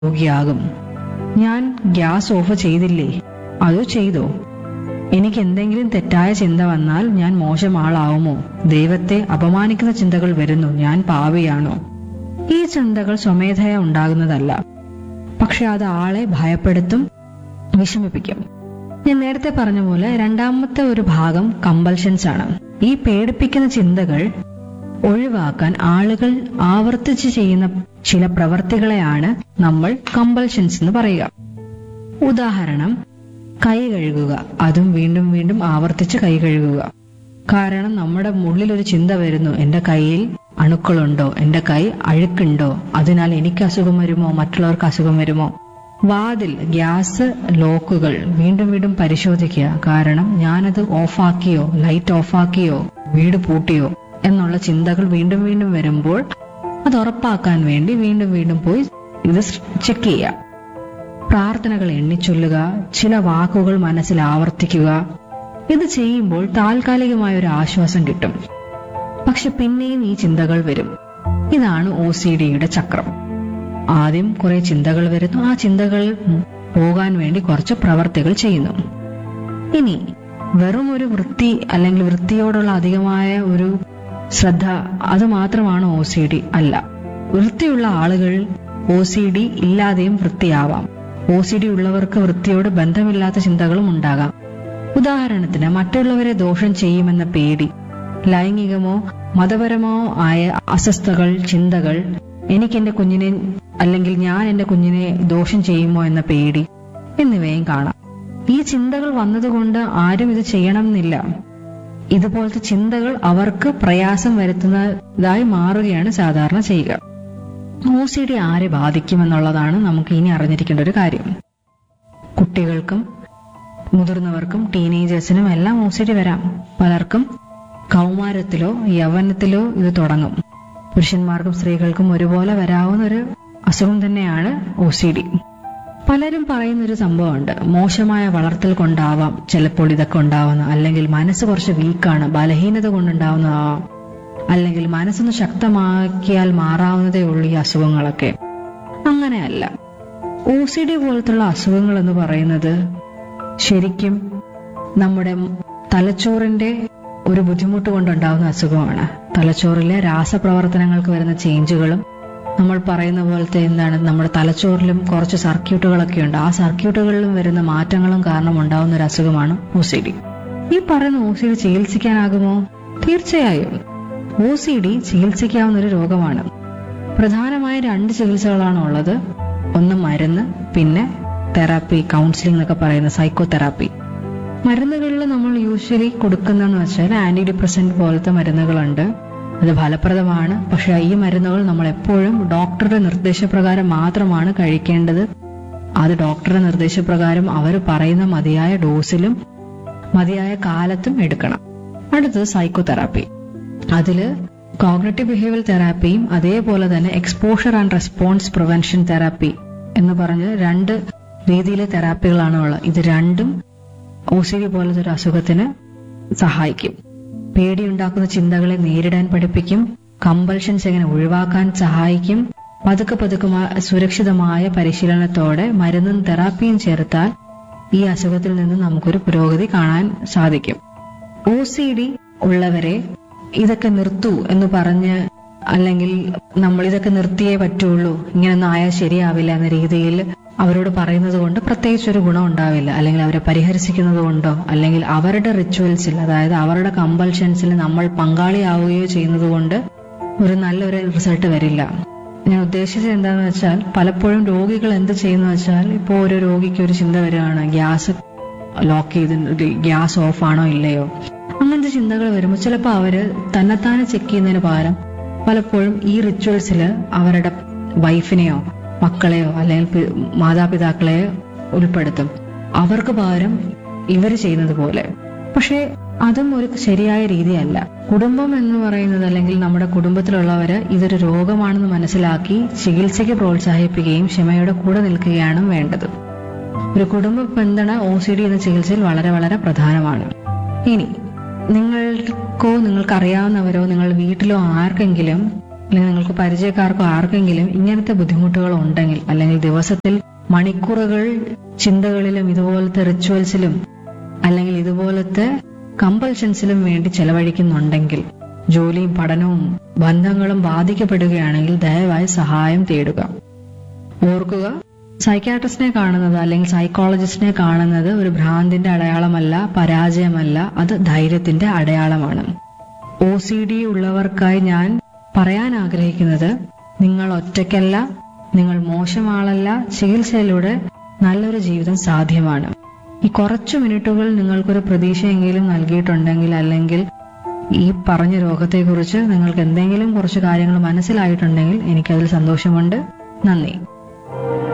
രോഗിയാകും ഞാൻ gas off ചെയ്തില്ലേ അതോ ചെയ്തോ എനിക്ക് എന്തെങ്കിലും തെറ്റായ ചിന്ത വന്നാൽ ഞാൻ മോശം ആളാവുമോ ദൈവത്തെ അപമാനിക്കുന്ന ചിന്തകൾ വരുന്നു ഞാൻ പാവിയാണോ ഈ ചിന്തകൾ സ്വമേധയ ഉണ്ടാകുന്നതല്ല പക്ഷെ അത് ആളെ ഭയപ്പെടുത്തും വിഷമിപ്പിക്കും ഞാൻ നേരത്തെ പറഞ്ഞ പോലെ രണ്ടാമത്തെ ഒരു ഭാഗം കമ്പൽഷൻസ് ആണ് ഈ പേടിപ്പിക്കുന്ന ചിന്തകൾ ഒഴിവാക്കാൻ ആളുകൾ ആവർത്തിച്ച് ചെയ്യുന്ന ചില പ്രവർത്തികളെയാണ് നമ്മൾ കമ്പൽഷൻസ് എന്ന് പറയുക ഉദാഹരണം കൈ കഴുകുക അതും വീണ്ടും വീണ്ടും ആവർത്തിച്ച് കൈ കഴുകുക കാരണം നമ്മുടെ ഉള്ളിൽ ഒരു ചിന്ത വരുന്നു എന്റെ കയ്യിൽ അണുക്കളുണ്ടോ എന്റെ കൈ അഴുക്കുണ്ടോ അതിനാൽ എനിക്ക് അസുഖം വരുമോ മറ്റുള്ളവർക്ക് അസുഖം വരുമോ വാതിൽ ഗ്യാസ് ലോക്കുകൾ വീണ്ടും വീണ്ടും പരിശോധിക്കുക കാരണം ഞാനത് ഓഫാക്കിയോ ലൈറ്റ് ഓഫാക്കിയോ വീട് പൂട്ടിയോ എന്നുള്ള ചിന്തകൾ വീണ്ടും വീണ്ടും വരുമ്പോൾ അത് ഉറപ്പാക്കാൻ വേണ്ടി വീണ്ടും വീണ്ടും പോയി ഇത് ചെക്ക് ചെയ്യുക പ്രാർത്ഥനകൾ എണ്ണിച്ചൊല്ലുക ചില വാക്കുകൾ മനസ്സിൽ ആവർത്തിക്കുക ഇത് ചെയ്യുമ്പോൾ താൽക്കാലികമായ ഒരു ആശ്വാസം കിട്ടും പക്ഷെ പിന്നെയും ഈ ചിന്തകൾ വരും ഇതാണ് ഒ സി ഡിയുടെ ചക്രം ആദ്യം കുറെ ചിന്തകൾ വരുന്നു ആ ചിന്തകൾ പോകാൻ വേണ്ടി കുറച്ച് പ്രവർത്തികൾ ചെയ്യുന്നു ഇനി വെറും ഒരു വൃത്തി അല്ലെങ്കിൽ വൃത്തിയോടുള്ള അധികമായ ഒരു ശ്രദ്ധ അത് മാത്രമാണ് ഒ സി ഡി അല്ല വൃത്തിയുള്ള ആളുകൾ ഒ സി ഡി ഇല്ലാതെയും വൃത്തിയാവാം ഒ സി ഡി ഉള്ളവർക്ക് വൃത്തിയോട് ബന്ധമില്ലാത്ത ചിന്തകളും ഉണ്ടാകാം ഉദാഹരണത്തിന് മറ്റുള്ളവരെ ദോഷം ചെയ്യുമെന്ന പേടി ലൈംഗികമോ മതപരമോ ആയ അസ്വസ്ഥകൾ ചിന്തകൾ എനിക്ക് എന്റെ കുഞ്ഞിനെ അല്ലെങ്കിൽ ഞാൻ എന്റെ കുഞ്ഞിനെ ദോഷം ചെയ്യുമോ എന്ന പേടി എന്നിവയും കാണാം ഈ ചിന്തകൾ വന്നതുകൊണ്ട് ആരും ഇത് ചെയ്യണമെന്നില്ല ഇതുപോലത്തെ ചിന്തകൾ അവർക്ക് പ്രയാസം വരുത്തുന്നതായി മാറുകയാണ് സാധാരണ ചെയ്യുക ഒ സി ഡി ആരെ ബാധിക്കുമെന്നുള്ളതാണ് നമുക്ക് ഇനി അറിഞ്ഞിരിക്കേണ്ട ഒരു കാര്യം കുട്ടികൾക്കും മുതിർന്നവർക്കും ടീനേജേഴ്സിനും എല്ലാം ഒ സി ഡി വരാം പലർക്കും കൗമാരത്തിലോ യൗവനത്തിലോ ഇത് തുടങ്ങും പുരുഷന്മാർക്കും സ്ത്രീകൾക്കും ഒരുപോലെ വരാവുന്ന ഒരു അസുഖം തന്നെയാണ് ഒ സി ഡി പലരും പറയുന്ന ഒരു സംഭവമുണ്ട് മോശമായ വളർത്തൽ കൊണ്ടാവാം ചിലപ്പോൾ ഇതൊക്കെ ഉണ്ടാവുന്ന അല്ലെങ്കിൽ മനസ്സ് കുറച്ച് വീക്കാണ് ബലഹീനത കൊണ്ടുണ്ടാവുന്നതാവാം അല്ലെങ്കിൽ മനസ്സൊന്ന് ശക്തമാക്കിയാൽ മാറാവുന്നതേ ഉള്ളൂ ഈ അസുഖങ്ങളൊക്കെ അങ്ങനെയല്ല ഒ സി ഡി പോലത്തുള്ള അസുഖങ്ങൾ എന്ന് പറയുന്നത് ശരിക്കും നമ്മുടെ തലച്ചോറിന്റെ ഒരു ബുദ്ധിമുട്ട് കൊണ്ടുണ്ടാവുന്ന അസുഖമാണ് തലച്ചോറിലെ രാസപ്രവർത്തനങ്ങൾക്ക് വരുന്ന ചേഞ്ചുകളും നമ്മൾ പറയുന്ന പോലത്തെ എന്താണ് നമ്മുടെ തലച്ചോറിലും കുറച്ച് സർക്യൂട്ടുകളൊക്കെ ഉണ്ട് ആ സർക്യൂട്ടുകളിലും വരുന്ന മാറ്റങ്ങളും കാരണം ഉണ്ടാവുന്ന ഒരു അസുഖമാണ് ഒ സി ഡി ഈ പറയുന്ന ഒ സി ഡി ചികിത്സിക്കാനാകുമോ തീർച്ചയായും ഒ സി ഡി ചികിത്സിക്കാവുന്ന ഒരു രോഗമാണ് പ്രധാനമായ രണ്ട് ചികിത്സകളാണ് ഉള്ളത് ഒന്ന് മരുന്ന് പിന്നെ തെറാപ്പി കൗൺസിലിംഗ് എന്നൊക്കെ പറയുന്ന സൈക്കോ തെറാപ്പി മരുന്നുകളിൽ നമ്മൾ യൂഷ്വലി കൊടുക്കുന്നതെന്ന് വെച്ചാൽ ആന്റി ഡിപ്രസന്റ് പോലത്തെ മരുന്നുകളുണ്ട് അത് ഫലപ്രദമാണ് പക്ഷെ ഈ മരുന്നുകൾ നമ്മൾ എപ്പോഴും ഡോക്ടറുടെ നിർദ്ദേശപ്രകാരം മാത്രമാണ് കഴിക്കേണ്ടത് അത് ഡോക്ടറുടെ നിർദ്ദേശപ്രകാരം അവർ പറയുന്ന മതിയായ ഡോസിലും മതിയായ കാലത്തും എടുക്കണം അടുത്തത് സൈക്കോ തെറാപ്പി അതില് കോഗ്നറ്റീവ് ബിഹേവിയർ തെറാപ്പിയും അതേപോലെ തന്നെ exposure and response prevention therapy എന്ന് പറഞ്ഞ് രണ്ട് രീതിയിലെ തെറാപ്പികളാണ് ഉള്ളത് ഇത് രണ്ടും ഒ സി ഡി പോലത്തെ ഒരു അസുഖത്തിന് സഹായിക്കും പേടിയുണ്ടാക്കുന്ന ചിന്തകളെ നേരിടാൻ പഠിപ്പിക്കും കമ്പൽഷൻസ് എങ്ങനെ ഒഴിവാക്കാൻ സഹായിക്കും പതുക്കെ പതുക്കെ മ- സുരക്ഷിതമായ പരിശീലനത്തോടെ മരുന്നും തെറാപ്പിയും ചേർത്താൽ ഈ അസുഖത്തിൽ നിന്ന് നമുക്കൊരു പുരോഗതി കാണാൻ സാധിക്കും ഒ സി ഡി ഉള്ളവരെ ഇതൊക്കെ നിർത്തൂ എന്ന് പറഞ്ഞ് അല്ലെങ്കിൽ നമ്മൾ ഇതൊക്കെ നിർത്തിയേ പറ്റുള്ളൂ ഇങ്ങനൊന്നും ആയാൽ ശരിയാവില്ല എന്ന രീതിയിൽ അവരോട് പറയുന്നത് കൊണ്ട് പ്രത്യേകിച്ച് ഒരു ഗുണം ഉണ്ടാവില്ല അല്ലെങ്കിൽ അവരെ പരിഹരിക്കുന്നത് കൊണ്ടോ അല്ലെങ്കിൽ അവരുടെ റിച്വൽസിൽ അതായത് അവരുടെ കമ്പൽഷൻസിൽ നമ്മൾ പങ്കാളിയാവുകയോ ചെയ്യുന്നത് കൊണ്ട് ഒരു നല്ലൊരു റിസൾട്ട് വരില്ല ഞാൻ ഉദ്ദേശിച്ചത് എന്താണെന്ന് വെച്ചാൽ പലപ്പോഴും രോഗികൾ എന്ത് ചെയ്യുന്ന വെച്ചാൽ ഇപ്പോൾ ഒരു രോഗിക്ക് ഒരു ചിന്ത വരികയാണ് ഗ്യാസ് ലോക്ക് ചെയ്ത് ഗ്യാസ് ഓഫ് ആണോ ഇല്ലയോ അങ്ങനത്തെ ചിന്തകൾ വരുമ്പോൾ ചിലപ്പോൾ അവര് തന്നെത്താനെ ചെക്ക് ചെയ്യുന്നതിന് പകരം പലപ്പോഴും ഈ റിച്വൽസിൽ അവരുടെ വൈഫിനെയോ മക്കളെയോ അല്ലെങ്കിൽ പി- മാതാപിതാക്കളെയോ ഉൾപ്പെടുത്തും അവർക്ക് പകരം ഇവർ ചെയ്യുന്നത് പോലെ പക്ഷേ അതും ഒരു ശരിയായ രീതിയല്ല കുടുംബം എന്ന് പറയുന്നത് അല്ലെങ്കിൽ നമ്മുടെ കുടുംബത്തിലുള്ളവര് ഇതൊരു രോഗമാണെന്ന് മനസ്സിലാക്കി ചികിത്സയ്ക്ക് പ്രോത്സാഹിപ്പിക്കുകയും ക്ഷമയുടെ കൂടെ നിൽക്കുകയാണ് വേണ്ടത് ഒരു കുടുംബ പിന്തുണ ഒ സി ഡി എന്ന ചികിത്സയിൽ വളരെ വളരെ പ്രധാനമാണ് ഇനി നിങ്ങൾക്കോ നിങ്ങൾക്ക് അറിയാവുന്നവരോ നിങ്ങൾ വീട്ടിലോ ആർക്കെങ്കിലും അല്ലെങ്കിൽ നിങ്ങൾക്ക് പരിചയക്കാർക്കോ ആർക്കെങ്കിലും ഇങ്ങനത്തെ ബുദ്ധിമുട്ടുകൾ ഉണ്ടെങ്കിൽ അല്ലെങ്കിൽ ദിവസത്തിൽ മണിക്കൂറുകൾ ചിന്തകളിലും ഇതുപോലത്തെ റിച്വൽസിലും അല്ലെങ്കിൽ ഇതുപോലത്തെ കമ്പൽഷൻസിലും വേണ്ടി ചെലവഴിക്കുന്നുണ്ടെങ്കിൽ ജോലിയും പഠനവും ബന്ധങ്ങളും ബാധിക്കപ്പെടുകയാണെങ്കിൽ ദയവായി സഹായം തേടുക ഓർക്കുക സൈക്കാട്രിസ്റ്റിനെ കാണുന്നത് അല്ലെങ്കിൽ സൈക്കോളജിസ്റ്റിനെ കാണുന്നത് ഒരു ഭ്രാന്തിന്റെ അടയാളമല്ല പരാജയമല്ല അത് ധൈര്യത്തിന്റെ അടയാളമാണ് ഒ സി ഡി ഉള്ളവർക്കായി ഞാൻ പറയാൻ ആഗ്രഹിക്കുന്നത് നിങ്ങൾ ഒറ്റയ്ക്കല്ല നിങ്ങൾ മോശം ആളല്ല ചികിത്സയിലൂടെ നല്ലൊരു ജീവിതം സാധ്യമാണ് ഈ കുറച്ചു മിനിറ്റുകൾ നിങ്ങൾക്കൊരു പ്രതീക്ഷയെങ്കിലും നൽകിയിട്ടുണ്ടെങ്കിൽ അല്ലെങ്കിൽ ഈ പറഞ്ഞ രോഗത്തെക്കുറിച്ച് നിങ്ങൾക്ക് എന്തെങ്കിലും കുറച്ച് കാര്യങ്ങൾ മനസ്സിലായിട്ടുണ്ടെങ്കിൽ എനിക്കതിൽ സന്തോഷമുണ്ട് നന്ദി